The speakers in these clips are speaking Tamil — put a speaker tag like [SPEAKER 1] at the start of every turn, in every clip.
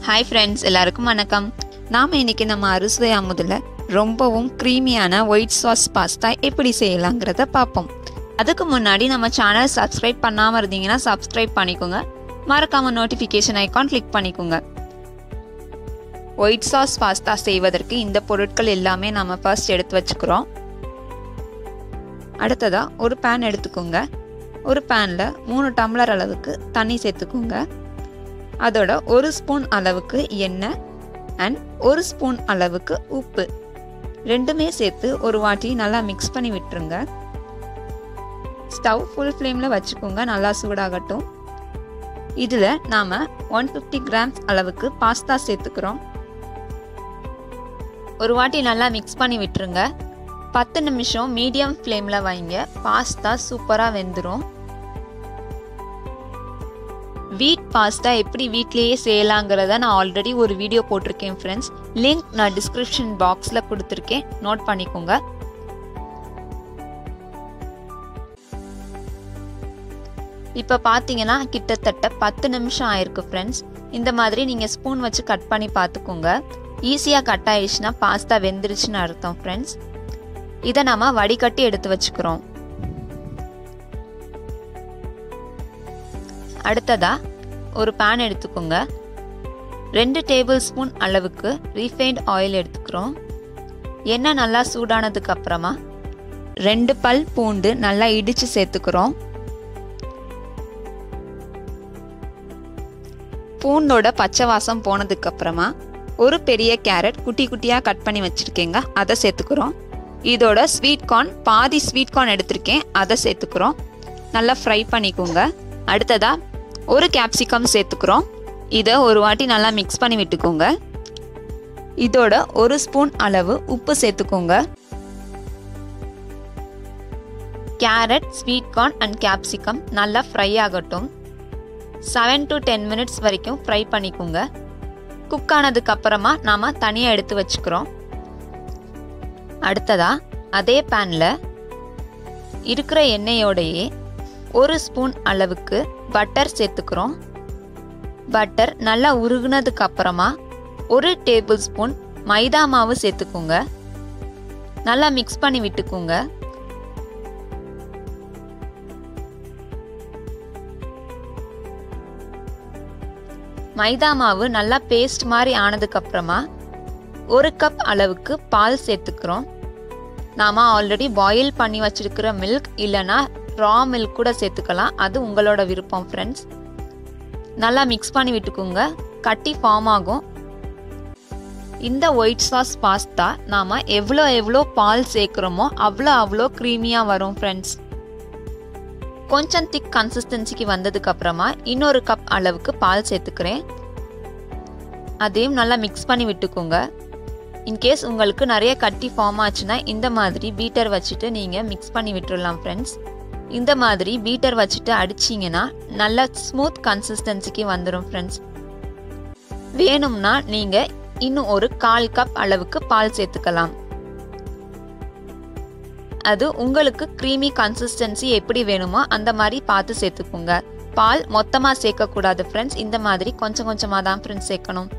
[SPEAKER 1] ஹாய் ஃப்ரெண்ட்ஸ் எல்லாருக்கும் வணக்கம் நாம் இன்னைக்கு நம்ம அறுசுவை அமுதில் ரொம்பவும் க்ரீமியான ஒயிட் சாஸ் பாஸ்தா எப்படி செய்யலாங்கிறத பார்ப்போம் அதுக்கு முன்னாடி நம்ம சேனல் சப்ஸ்கிரைப் பண்ணாமல் இருந்தீங்கன்னா சப்ஸ்கிரைப் பண்ணிக்கோங்க மறக்காம நோட்டிஃபிகேஷன் ஐக்கான் கிளிக் பண்ணிக்கோங்க ஒயிட் சாஸ் பாஸ்தா செய்வதற்கு இந்த பொருட்கள் எல்லாமே நம்ம ஃபர்ஸ்ட் எடுத்து வச்சுக்கிறோம் அடுத்ததாக ஒரு பேன் எடுத்துக்கோங்க ஒரு பேனில் மூணு டம்ளர் அளவுக்கு தண்ணி சேர்த்துக்கோங்க அதோட ஒரு ஸ்பூன் அளவுக்கு எண்ணெய் அண்ட் ஒரு ஸ்பூன் அளவுக்கு உப்பு ரெண்டுமே சேர்த்து ஒரு வாட்டி நல்லா மிக்ஸ் பண்ணி விட்டுருங்க ஸ்டவ் ஃபுல் ஃப்ளேமில் வச்சுக்கோங்க நல்லா சூடாகட்டும் இதில் நாம் ஒன் ஃபிஃப்டி கிராம்ஸ் அளவுக்கு பாஸ்தா சேர்த்துக்கிறோம் ஒரு வாட்டி நல்லா மிக்ஸ் பண்ணி விட்டுருங்க பத்து நிமிஷம் மீடியம் ஃப்ளேமில் வைங்க பாஸ்தா சூப்பராக வெந்துடும் வீட் பாஸ்தா எப்படி வீட்லேயே செய்யலாங்கிறத நான் ஆல்ரெடி ஒரு வீடியோ போட்டிருக்கேன் ஃப்ரெண்ட்ஸ் லிங்க் நான் டிஸ்கிரிப்ஷன் பாக்ஸில் கொடுத்துருக்கேன் நோட் பண்ணிக்கோங்க இப்போ பார்த்தீங்கன்னா கிட்டத்தட்ட பத்து நிமிஷம் ஆயிருக்கு ஃப்ரெண்ட்ஸ் இந்த மாதிரி நீங்கள் ஸ்பூன் வச்சு கட் பண்ணி பார்த்துக்கோங்க ஈஸியாக கட் ஆயிடுச்சுன்னா பாஸ்தா வெந்துருச்சுன்னு அர்த்தம் ஃப்ரெண்ட்ஸ் இதை நம்ம வடிகட்டி எடுத்து வச்சுக்கிறோம் அடுத்ததா ஒரு பேன் எடுத்துக்கோங்க ரெண்டு டேபிள் ஸ்பூன் அளவுக்கு ரீஃபைண்ட் ஆயில் எடுத்துக்கிறோம் எண்ணெய் நல்லா சூடானதுக்கு அப்புறமா ரெண்டு பல் பூண்டு நல்லா இடிச்சு சேர்த்துக்கிறோம் பூண்டோட பச்சை வாசம் போனதுக்கு அப்புறமா ஒரு பெரிய கேரட் குட்டி குட்டியாக கட் பண்ணி வச்சுருக்கேங்க அதை சேர்த்துக்கிறோம் இதோட ஸ்வீட் கார்ன் பாதி ஸ்வீட் கார்ன் எடுத்திருக்கேன் அதை சேர்த்துக்கிறோம் நல்லா ஃப்ரை பண்ணிக்கோங்க அடுத்ததா ஒரு கேப்சிகம் சேர்த்துக்கிறோம் இதை ஒரு வாட்டி நல்லா மிக்ஸ் பண்ணி விட்டுக்கோங்க இதோட ஒரு ஸ்பூன் அளவு உப்பு சேர்த்துக்கோங்க carrot sweet corn and capsicum நல்லா ஃப்ரை ஆகட்டும் செவன் டு டென் மினிட்ஸ் வரைக்கும் ஃப்ரை பண்ணிக்கோங்க குக் ஆனதுக்கு அப்புறமா நாம் தனியாக எடுத்து வச்சுக்கிறோம் அடுத்ததா அதே பேனில் இருக்கிற எண்ணெயோடையே ஒரு ஸ்பூன் அளவுக்கு பட்டர் சேர்த்துக்கிறோம் பட்டர் நல்லா உருகுனதுக்கு அப்புறமா ஒரு டேபிள் ஸ்பூன் மைதா மாவு சேர்த்துக்கோங்க நல்லா மிக்ஸ் பண்ணி விட்டுக்கோங்க மைதா மாவு நல்லா பேஸ்ட் மாதிரி ஆனதுக்கு அப்புறமா ஒரு கப் அளவுக்கு பால் சேர்த்துக்கிறோம் நாம ஆல்ரெடி பாயில் பண்ணி வச்சிருக்கிற மில்க் இல்லைன்னா ரா மில்க் கூட சேர்த்துக்கலாம் அது உங்களோட விருப்பம் ஃப்ரெண்ட்ஸ் நல்லா மிக்ஸ் பண்ணி விட்டுக்கோங்க கட்டி ஃபார்ம் ஆகும் இந்த ஒயிட் சாஸ் பாஸ்தா நாம் எவ்வளோ எவ்வளோ பால் சேர்க்குறோமோ அவ்வளோ அவ்வளோ க்ரீமியாக வரும் ஃப்ரெண்ட்ஸ் கொஞ்சம் திக் கன்சிஸ்டன்சிக்கு வந்ததுக்கு அப்புறமா இன்னொரு கப் அளவுக்கு பால் சேர்த்துக்கிறேன் அதையும் நல்லா மிக்ஸ் பண்ணி விட்டுக்கோங்க இன்கேஸ் உங்களுக்கு நிறைய கட்டி ஃபார்ம் ஆச்சுன்னா இந்த மாதிரி பீட்டர் வச்சுட்டு நீங்கள் மிக்ஸ் பண்ணி விட்டுடலாம் ஃப்ரெண்ட்ஸ் இந்த மாதிரி பீட்டர் வச்சுட்டு அடிச்சிங்கன்னா நல்ல ஸ்மூத் கன்சிஸ்டன்சிக்கு வந்துடும் ஃப்ரெண்ட்ஸ் வேணும்னா நீங்கள் இன்னும் ஒரு கால் கப் அளவுக்கு பால் சேர்த்துக்கலாம் அது உங்களுக்கு க்ரீமி கன்சிஸ்டன்சி எப்படி வேணுமோ அந்த மாதிரி பார்த்து சேர்த்துக்கோங்க பால் மொத்தமாக சேர்க்கக்கூடாது ஃப்ரெண்ட்ஸ் இந்த மாதிரி கொஞ்சம் கொஞ்சமாக தான் ஃப்ரெண்ட்ஸ் சேர்க்கணும்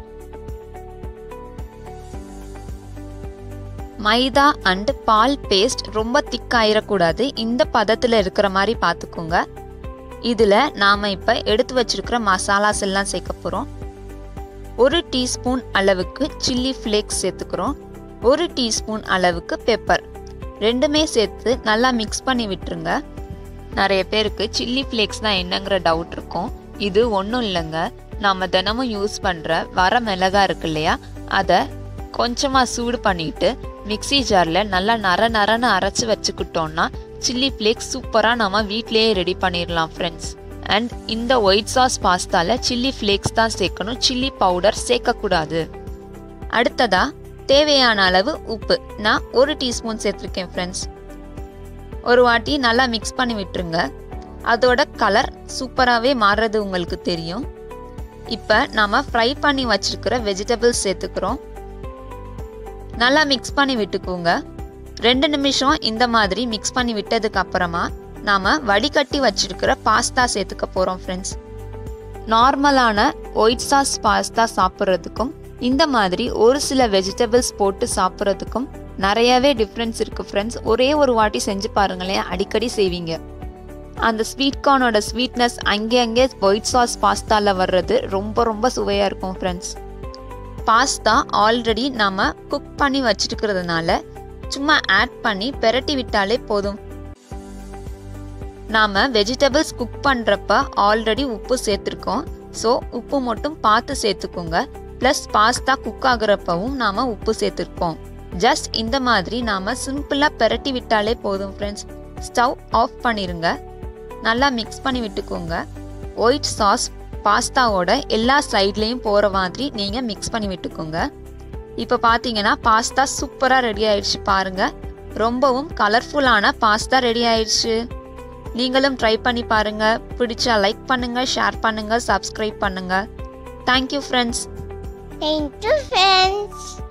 [SPEAKER 1] மைதா அண்ட் பால் பேஸ்ட் ரொம்ப திக் ஆயிடக்கூடாது இந்த பதத்தில் இருக்கிற மாதிரி பார்த்துக்கோங்க இதில் நாம் இப்போ எடுத்து வச்சிருக்கிற மசாலாஸ் எல்லாம் சேர்க்க போகிறோம் ஒரு டீஸ்பூன் அளவுக்கு சில்லி ஃப்ளேக்ஸ் சேர்த்துக்கிறோம் ஒரு டீஸ்பூன் அளவுக்கு பெப்பர் ரெண்டுமே சேர்த்து நல்லா மிக்ஸ் பண்ணி விட்டுருங்க நிறைய பேருக்கு சில்லி ஃப்ளேக்ஸ் தான் என்னங்கிற டவுட் இருக்கும் இது ஒன்றும் இல்லைங்க நம்ம தினமும் யூஸ் பண்ணுற வர மிளகா இருக்கு இல்லையா அதை கொஞ்சமாக சூடு பண்ணிட்டு மிக்சி ஜாரில் நல்லா நர நரன்னு அரைச்சி வச்சுக்கிட்டோம்னா சில்லி ஃப்ளேக்ஸ் சூப்பராக நம்ம வீட்லேயே ரெடி பண்ணிடலாம் ஃப்ரெண்ட்ஸ் அண்ட் இந்த ஒயிட் சாஸ் பாஸ்தாவில் சில்லி ஃப்ளேக்ஸ் தான் சேர்க்கணும் சில்லி பவுடர் சேர்க்கக்கூடாது அடுத்ததா தேவையான அளவு உப்பு நான் ஒரு டீஸ்பூன் சேர்த்துருக்கேன் ஃப்ரெண்ட்ஸ் ஒரு வாட்டி நல்லா மிக்ஸ் பண்ணி விட்டுருங்க அதோட கலர் சூப்பராகவே மாறுறது உங்களுக்கு தெரியும் இப்போ நாம் ஃப்ரை பண்ணி வச்சிருக்கிற வெஜிடபிள்ஸ் சேர்த்துக்கிறோம் நல்லா மிக்ஸ் பண்ணி விட்டுக்கோங்க ரெண்டு நிமிஷம் இந்த மாதிரி மிக்ஸ் பண்ணி விட்டதுக்கு அப்புறமா நாம் வடிகட்டி வச்சிருக்கிற பாஸ்தா சேர்த்துக்க போகிறோம் ஃப்ரெண்ட்ஸ் நார்மலான ஒயிட் சாஸ் பாஸ்தா சாப்பிட்றதுக்கும் இந்த மாதிரி ஒரு சில வெஜிடபிள்ஸ் போட்டு சாப்பிட்றதுக்கும் நிறையவே டிஃப்ரென்ஸ் இருக்குது ஃப்ரெண்ட்ஸ் ஒரே ஒரு வாட்டி செஞ்சு பாருங்களேன் அடிக்கடி செய்வீங்க அந்த ஸ்வீட் கார்னோட ஸ்வீட்னஸ் அங்கே அங்கே ஒயிட் சாஸ் பாஸ்தாவில் வர்றது ரொம்ப ரொம்ப சுவையாக இருக்கும் ஃப்ரெண்ட்ஸ் பாஸ்தா ஆல்ரெடி நாம் குக் பண்ணி வச்சிருக்கிறதுனால சும்மா ஆட் பண்ணி பெரட்டி விட்டாலே போதும் நாம் வெஜிடபிள்ஸ் குக் பண்ணுறப்ப ஆல்ரெடி உப்பு சேர்த்துருக்கோம் ஸோ உப்பு மட்டும் பார்த்து சேர்த்துக்கோங்க ப்ளஸ் பாஸ்தா குக் ஆகுறப்பவும் நாம் உப்பு சேர்த்துருக்கோம் ஜஸ்ட் இந்த மாதிரி நாம் சிம்பிளாக பெரட்டி விட்டாலே போதும் ஃப்ரெண்ட்ஸ் ஸ்டவ் ஆஃப் பண்ணிடுங்க நல்லா மிக்ஸ் பண்ணி விட்டுக்கோங்க ஒயிட் சாஸ் பாஸ்தாவோட எல்லா சைட்லேயும் போகிற மாதிரி நீங்கள் மிக்ஸ் பண்ணி விட்டுக்கோங்க இப்போ பார்த்தீங்கன்னா பாஸ்தா சூப்பராக ரெடி ஆயிடுச்சு பாருங்கள் ரொம்பவும் கலர்ஃபுல்லான பாஸ்தா ரெடி ஆயிடுச்சு நீங்களும் ட்ரை பண்ணி பாருங்கள் பிடிச்சா லைக் பண்ணுங்கள் ஷேர் பண்ணுங்கள் சப்ஸ்கிரைப் பண்ணுங்கள் thank you friends
[SPEAKER 2] Thank you, friends.